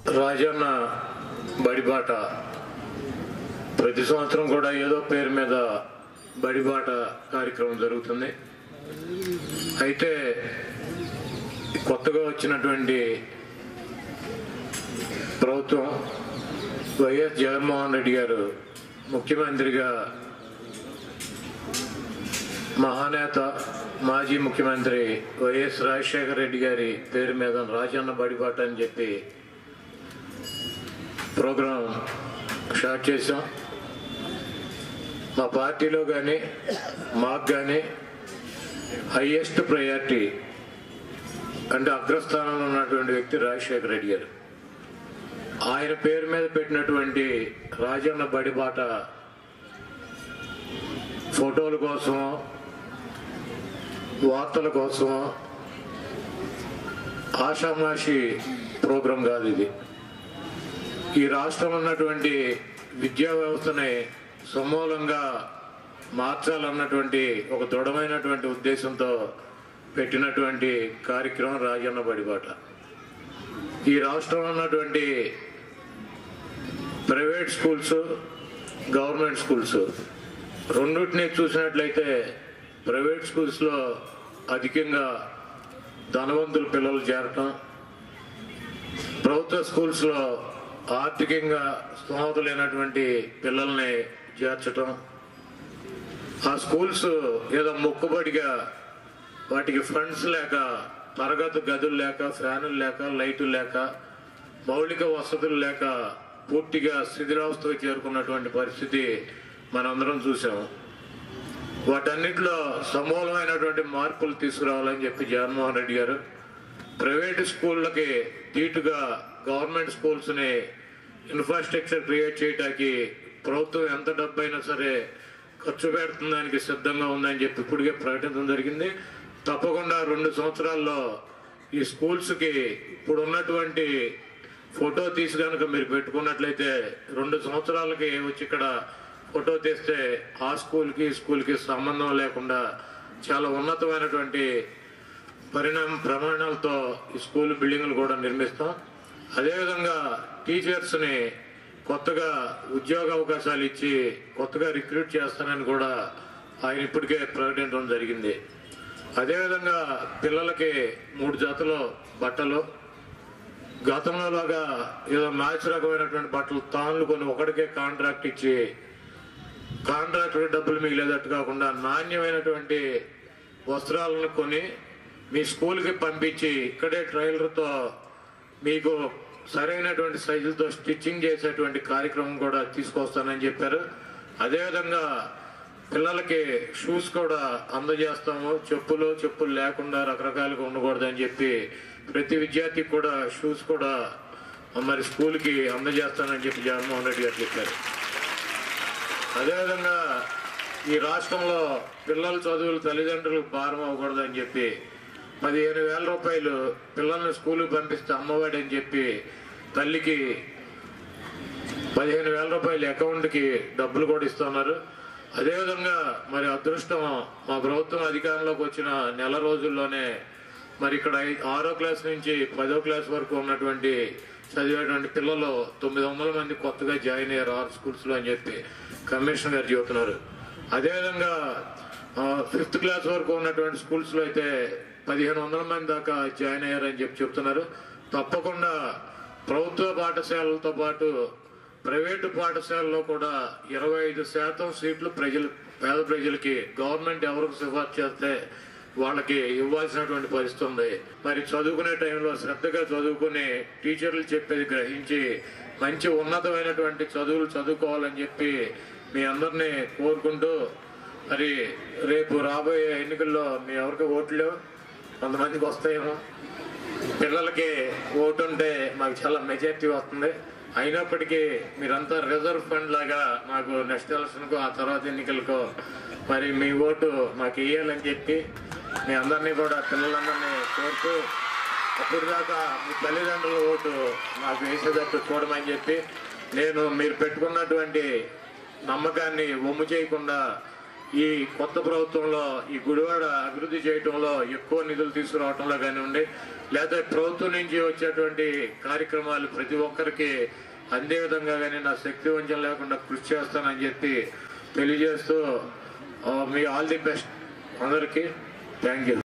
రాజన్న బడిబాట ప్రతి సంవత్సరం కూడా ఏదో పేరు మీద బడిబాట కార్యక్రమం జరుగుతుంది అయితే కొత్తగా వచ్చినటువంటి ప్రభుత్వం వైఎస్ జగన్మోహన్ రెడ్డి గారు ముఖ్యమంత్రిగా మహానేత మాజీ ముఖ్యమంత్రి వైఎస్ రాజశేఖర రెడ్డి గారి పేరు మీద రాజన్న బడిబాట అని చెప్పి ప్రోగ్రాం స్టార్ట్ చేసాం మా పార్టీలో కానీ మాకు కానీ హయ్యెస్ట్ ప్రయారిటీ అంటే అగ్రస్థానంలో ఉన్నటువంటి వ్యక్తి రాజశేఖర రెడ్డి గారు ఆయన పేరు మీద పెట్టినటువంటి రాజన్న బడిబాట ఫోటోల కోసం వార్తల కోసం ఆషామాషి ప్రోగ్రాం కాదు ఇది ఈ రాష్ట్రంలో ఉన్నటువంటి విద్యా వ్యవస్థని సమూలంగా మార్చాలన్నటువంటి ఒక దృఢమైనటువంటి ఉద్దేశంతో పెట్టినటువంటి కార్యక్రమం రాజన్న బడిబాట ఈ రాష్ట్రంలో ఉన్నటువంటి ప్రైవేట్ స్కూల్స్ గవర్నమెంట్ స్కూల్స్ రెండింటిని చూసినట్లయితే ప్రైవేట్ స్కూల్స్లో అధికంగా ధనవంతుల పిల్లలు చేరటం ప్రభుత్వ స్కూల్స్లో ఆర్థికంగా స్తోమత లేనటువంటి పిల్లల్ని చేర్చటం ఆ స్కూల్స్ ఏదో మొక్కుబడిగా వాటికి ఫండ్స్ లేక తరగతి గదులు లేక ఫ్యానులు లేక లైట్లు లేక మౌలిక వసతులు లేక పూర్తిగా శిథిలావస్థకు చేరుకున్నటువంటి పరిస్థితి మనందరం చూసాం వాటన్నిటిలో సమూలమైనటువంటి మార్పులు తీసుకురావాలని చెప్పి జగన్మోహన్ రెడ్డి గారు ప్రైవేట్ స్కూళ్ళకి ధీటుగా గవర్నమెంట్ స్కూల్స్ని ఇన్ఫ్రాస్ట్రక్చర్ క్రియేట్ చేయడానికి ప్రభుత్వం ఎంత డబ్బు అయినా సరే ఖర్చు పెడుతుందానికి సిద్ధంగా ఉందని చెప్పి ఇప్పటికే ప్రకటించడం జరిగింది తప్పకుండా రెండు సంవత్సరాల్లో ఈ స్కూల్స్కి ఇప్పుడు ఉన్నటువంటి ఫోటో తీసి కనుక మీరు పెట్టుకున్నట్లయితే రెండు సంవత్సరాలకి వచ్చి ఇక్కడ ఫోటో తీస్తే ఆ స్కూల్కి ఈ స్కూల్కి సంబంధం లేకుండా చాలా ఉన్నతమైనటువంటి పరిణామ ప్రమాణాలతో ఈ స్కూల్ బిల్డింగ్లు కూడా నిర్మిస్తాం అదేవిధంగా టీచర్స్ని కొత్తగా ఉద్యోగ అవకాశాలు ఇచ్చి కొత్తగా రిక్రూట్ చేస్తానని కూడా ఆయన ఇప్పటికే ప్రకటించడం జరిగింది అదేవిధంగా పిల్లలకి మూడు జతలు బట్టలు గతంలో లాగా ఏదో మ్యాచ్ రకమైనటువంటి బట్టలు తాన్లు కొని ఒకటికే కాంట్రాక్ట్ ఇచ్చి కాంట్రాక్టర్ డబ్బులు మిగిలేదట్టు కాకుండా నాణ్యమైనటువంటి వస్త్రాలను కొని మీ స్కూల్కి పంపించి ఇక్కడే ట్రైలర్తో మీకు సరైనటువంటి సైజులతో స్టిచ్చింగ్ చేసేటువంటి కార్యక్రమం కూడా తీసుకొస్తానని చెప్పారు అదేవిధంగా పిల్లలకి షూస్ కూడా అందజేస్తాము చెప్పులు చెప్పులు లేకుండా రకరకాలుగా ఉండకూడదని చెప్పి ప్రతి విద్యార్థికి కూడా షూస్ కూడా మరి స్కూల్కి అందజేస్తానని చెప్పి జగన్మోహన్ రెడ్డి గారు చెప్పారు అదేవిధంగా ఈ రాష్ట్రంలో పిల్లల చదువులు తల్లిదండ్రులకు భారం అవ్వకూడదని చెప్పి పదిహేను వేల రూపాయలు పిల్లల్ని స్కూల్కి పంపిస్తే అమ్మఒడి అని చెప్పి తల్లికి పదిహేను వేల రూపాయలు అకౌంట్కి డబ్బులు కూడా ఇస్తున్నారు అదేవిధంగా మరి అదృష్టం మా ప్రభుత్వం అధికారంలోకి వచ్చిన నెల రోజుల్లోనే మరి ఇక్కడ ఐ- ఆరో క్లాస్ నుంచి పదో క్లాస్ వరకు ఉన్నటువంటి చదివేటువంటి పిల్లలు తొమ్మిది వందల మంది కొత్తగా జాయిన్ అయ్యారు ఆరు స్కూల్స్ లో అని చెప్పి కమిషనర్ గారు చెబుతున్నారు అదేవిధంగా ఫిఫ్త్ క్లాస్ వరకు ఉన్నటువంటి స్కూల్స్ లో అయితే పదిహేను వందల మంది దాకా జాయిన్ అయ్యారని చెప్పి చెప్తున్నారు తప్పకుండా ప్రభుత్వ పాఠశాలలతో పాటు ప్రైవేటు పాఠశాలలో కూడా ఇరవై ఐదు శాతం సీట్లు ప్రజలు పేద ప్రజలకి గవర్నమెంట్ ఎవరికి సిఫార్సు చేస్తే వాళ్ళకి ఇవ్వాల్సినటువంటి పరిస్థితి ఉంది మరి చదువుకునే టైంలో శ్రద్ధగా చదువుకుని టీచర్లు చెప్పేది గ్రహించి మంచి ఉన్నతమైనటువంటి చదువులు చదువుకోవాలని చెప్పి మీ అందరినీ కోరుకుంటూ మరి రేపు రాబోయే ఎన్నికల్లో మీ ఎవరికి ఓట్లు కొంతమందికి వస్తాయేమో పిల్లలకి ఓటు ఉంటే మాకు చాలా మెజారిటీ వస్తుంది అయినప్పటికీ మీరంతా రిజర్వ్ ఫండ్ లాగా మాకు నెక్స్ట్ ఎలక్షన్కు ఆ తర్వాత ఎన్నికలకు మరి మీ ఓటు మాకు వేయాలని చెప్పి మీ అందరినీ కూడా పిల్లలందరినీ కోరుతూ అప్పుడు దాకా మీ తల్లిదండ్రుల ఓటు మాకు వేసేటట్టు చూడమని చెప్పి నేను మీరు పెట్టుకున్నటువంటి నమ్మకాన్ని ఒమ్ము చేయకుండా ఈ కొత్త ప్రభుత్వంలో ఈ గుడివాడ అభివృద్ధి చేయడంలో ఎక్కువ నిధులు తీసుకురావడంలో కానివ్వండి లేదా ప్రభుత్వం నుంచి వచ్చేటువంటి కార్యక్రమాలు ప్రతి ఒక్కరికి అందే విధంగా కానీ నా శక్తి వంచన లేకుండా కృషి చేస్తానని చెప్పి తెలియజేస్తూ ఆ, మీ ఆల్ ది బెస్ట్ అందరికీ థ్యాంక్ యూ